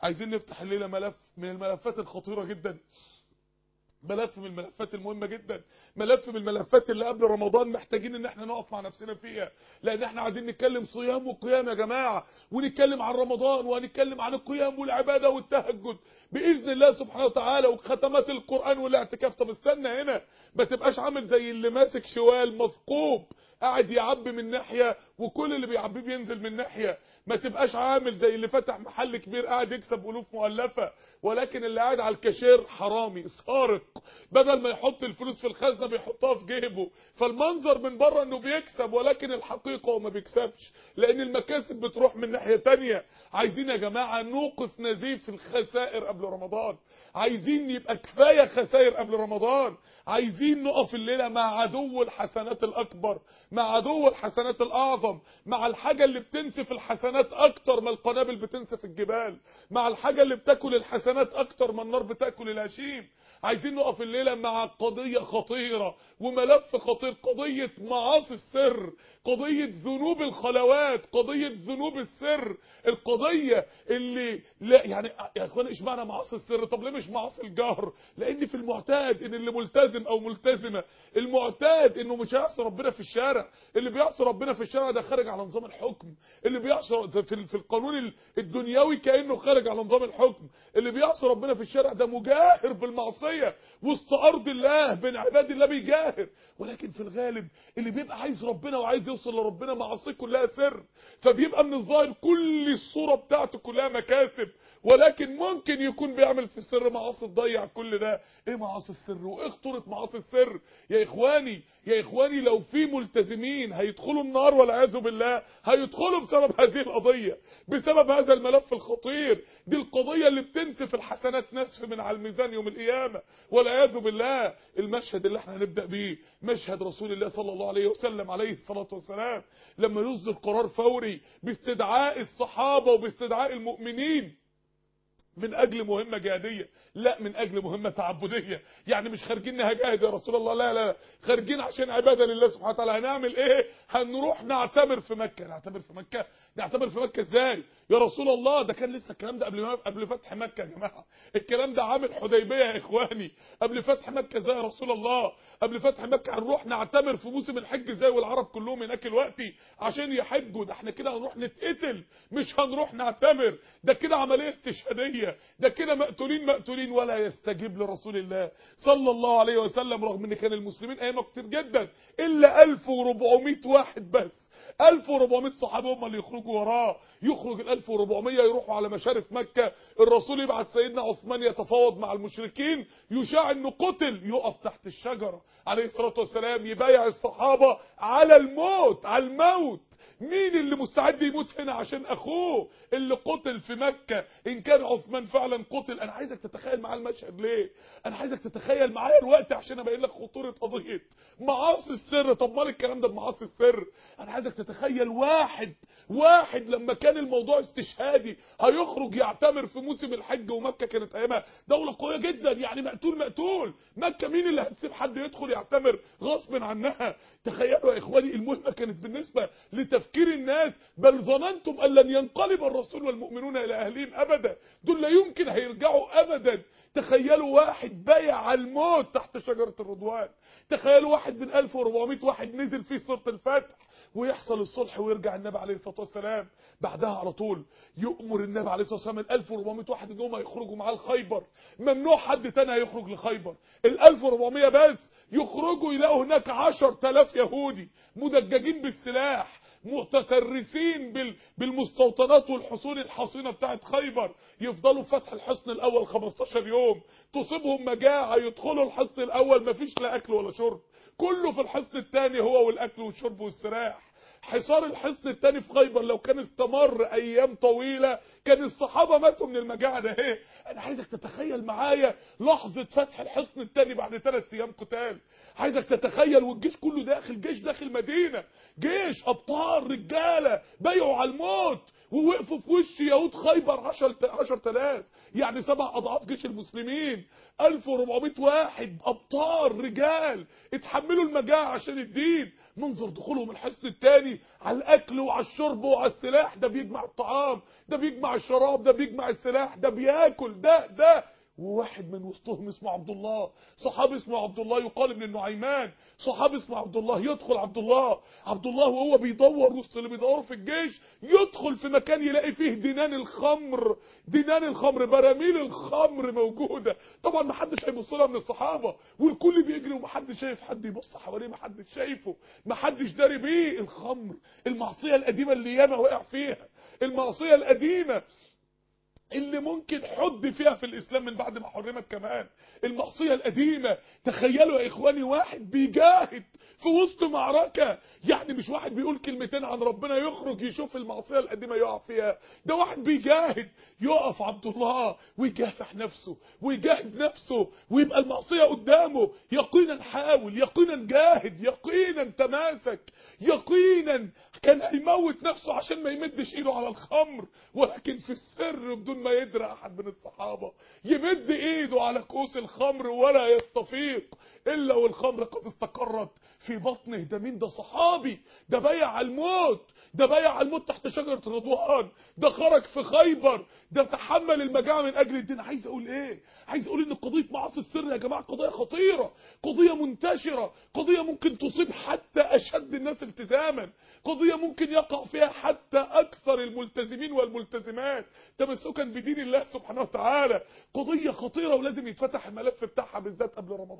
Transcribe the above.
عايزين نفتح الليله ملف من الملفات الخطيره جدا ملف من الملفات المهمة جدا ملف من الملفات اللي قبل رمضان محتاجين ان احنا نقف مع نفسنا فيها لان احنا عايزين نتكلم صيام وقيام يا جماعة ونتكلم عن رمضان وهنتكلم عن القيام والعبادة والتهجد بإذن الله سبحانه وتعالى وختمات القرآن والاعتكاف طب استنى هنا ما تبقاش عامل زي اللي ماسك شوال مثقوب قاعد يعبي من ناحية وكل اللي بيعبيه بينزل من ناحية ما تبقاش عامل زي اللي فتح محل كبير قاعد يكسب ألوف مؤلفة ولكن اللي قاعد على الكاشير حرامي سارق بدل ما يحط الفلوس في الخزنة بيحطها في جيبه فالمنظر من بره انه بيكسب ولكن الحقيقة هو ما بيكسبش لان المكاسب بتروح من ناحية تانية عايزين يا جماعة نوقف نزيف الخسائر قبل رمضان عايزين يبقى كفاية خسائر قبل رمضان عايزين نقف الليلة مع عدو الحسنات الأكبر مع عدو الحسنات الأعظم مع الحاجة اللي بتنسف الحسنات أكتر ما القنابل بتنسف الجبال مع الحاجة اللي بتاكل الحسنات أكتر ما النار بتاكل الهشيم عايزين نقف الليلة مع قضية خطيرة وملف خطير قضية معاصي السر قضية ذنوب الخلوات قضية ذنوب السر القضية اللي لا يعني يا اخوان ايش معنى معاصي السر طب ليه مش معاصي الجهر لان في المعتاد ان اللي ملتزم او ملتزمة المعتاد انه مش هيعصي ربنا في الشارع اللي بيعصي ربنا في الشارع ده خارج على نظام الحكم اللي بيعصي في في القانون الدنيوي كانه خارج على نظام الحكم اللي بيعصي ربنا في الشارع ده مجاهر بالمعصية وسط ارض الله بين عباد الله بيجاهر ولكن في الغالب اللي بيبقى عايز ربنا وعايز يوصل لربنا معاصيه كلها سر فبيبقى من الظاهر كل الصورة بتاعته كلها مكاسب ولكن ممكن يكون بيعمل في السر معاصي تضيع كل ده ايه معاصي السر وايه خطوره معاصي السر يا اخواني يا اخواني لو في ملتزمين هيدخلوا النار والعياذ بالله هيدخلوا بسبب هذه القضيه بسبب هذا الملف الخطير دي القضيه اللي بتنسف الحسنات نسف من على الميزان يوم القيامه والعياذ بالله المشهد اللي احنا هنبدا بيه مشهد رسول الله صلى الله عليه وسلم عليه الصلاه والسلام لما يصدر قرار فوري باستدعاء الصحابه وباستدعاء المؤمنين من اجل مهمة جهادية لا من اجل مهمة تعبدية يعني مش خارجين نهجاهد يا رسول الله لا لا لا خارجين عشان عبادة لله سبحانه وتعالى هنعمل ايه هنروح نعتبر في مكة نعتبر في مكة نعتبر في مكة ازاي يا رسول الله ده كان لسه الكلام ده قبل ما قبل فتح مكة يا جماعة الكلام ده عامل حديبية يا اخواني قبل فتح مكة ازاي يا رسول الله قبل فتح مكة هنروح نعتبر في موسم الحج ازاي والعرب كلهم هناك دلوقتي عشان يحجوا ده احنا كده هنروح نتقتل مش هنروح نعتمر ده كده عملية استشهادية ده كده مقتولين مقتولين ولا يستجيب لرسول الله صلى الله عليه وسلم رغم ان كان المسلمين ايامه كتير جدا الا 1400 واحد بس 1400 صحابي هم اللي يخرجوا وراه يخرج ال 1400 يروحوا على مشارف مكة الرسول يبعت سيدنا عثمان يتفاوض مع المشركين يشاع انه قتل يقف تحت الشجرة عليه الصلاة والسلام يبايع الصحابة على الموت على الموت مين اللي مستعد يموت هنا عشان اخوه اللي قتل في مكة ان كان عثمان فعلا قتل انا عايزك تتخيل معايا المشهد ليه انا عايزك تتخيل معايا الوقت عشان ابين لك خطورة قضية معاصي السر طب مال الكلام ده بمعاصي السر انا عايزك تتخيل واحد واحد لما كان الموضوع استشهادي هيخرج يعتمر في موسم الحج ومكة كانت ايامها دولة قوية جدا يعني مقتول مقتول مكة مين اللي هتسيب حد يدخل يعتمر غصب عنها تخيلوا يا اخواني المهمة كانت بالنسبة لتفكير الناس بل ظننتم ان لن ينقلب الرسول والمؤمنون الى اهلهم ابدا دول لا يمكن هيرجعوا ابدا تخيلوا واحد بايع على الموت تحت شجرة الرضوان تخيلوا واحد من 1400 واحد نزل فيه سورة الفتح ويحصل الصلح ويرجع النبي عليه الصلاة والسلام بعدها على طول يؤمر النبي عليه الصلاة والسلام ال 1400 واحد ان هم يخرجوا معاه لخيبر ممنوع حد تاني هيخرج لخيبر ال 1400 بس يخرجوا يلاقوا هناك 10000 يهودي مدججين بالسلاح متترسين بال... بالمستوطنات والحصون الحصينة بتاعت خيبر يفضلوا فتح الحصن الاول 15 يوم تصيبهم مجاعة يدخلوا الحصن الاول مفيش لا اكل ولا شرب كله في الحصن الثاني هو والاكل والشرب والسراح حصار الحصن الثاني في خيبر لو كان استمر ايام طويلة كان الصحابة ماتوا من المجاعة ده ايه انا عايزك تتخيل معايا لحظة فتح الحصن الثاني بعد ثلاث ايام قتال عايزك تتخيل والجيش كله داخل جيش داخل مدينة جيش ابطال رجالة بايعوا على الموت ووقفوا في وش يهود خيبر 10 10000 يعني سبع اضعاف جيش المسلمين 1400 واحد ابطال رجال اتحملوا المجاعه عشان الدين منظر دخولهم الحصن الثاني على الاكل وعلى الشرب وعلى السلاح ده بيجمع الطعام ده بيجمع الشراب ده بيجمع السلاح ده بياكل ده ده وواحد من وسطهم اسمه عبد الله صحابي اسمه عبد الله يقال ابن النعيمان صحابي اسمه عبد الله يدخل عبد الله عبد الله وهو بيدور وسط اللي بيدوروا في الجيش يدخل في مكان يلاقي فيه دينان الخمر دينان الخمر براميل الخمر موجوده طبعا ما حدش هيبص لها من الصحابه والكل بيجري وما حدش شايف حد يبص حواليه ما حدش شايفه ما حدش داري بيه الخمر المعصيه القديمه اللي ياما وقع فيها المعصيه القديمه اللي ممكن حد فيها في الإسلام من بعد ما حرمت كمان المعصية القديمة تخيلوا يا إخواني واحد بيجاهد في وسط معركة يعني مش واحد بيقول كلمتين عن ربنا يخرج يشوف المعصية القديمة يقع فيها ده واحد بيجاهد يقف عبد الله ويجافح نفسه ويجاهد نفسه ويبقى المعصية قدامه يقينا حاول يقينا جاهد يقينا تماسك يقينا كان هيموت نفسه عشان ما يمدش ايده على الخمر ولكن في السر بدون ما يدري احد من الصحابة يمد ايده على كؤوس الخمر ولا يستفيق الا والخمر قد استقرت في بطنه ده مين ده صحابي ده بايع على الموت ده بايع على الموت تحت شجرة رضوان ده خرج في خيبر ده تحمل المجاعة من اجل الدين عايز اقول ايه عايز اقول ان قضية معاصي السر يا جماعة قضية خطيرة قضية منتشرة قضية ممكن تصيب حتى اشد الناس التزاما قضية ممكن يقع فيها حتى اكثر الملتزمين والملتزمات تمسكا بدين الله سبحانه وتعالى قضية خطيرة ولازم يتفتح الملف بتاعها بالذات قبل رمضان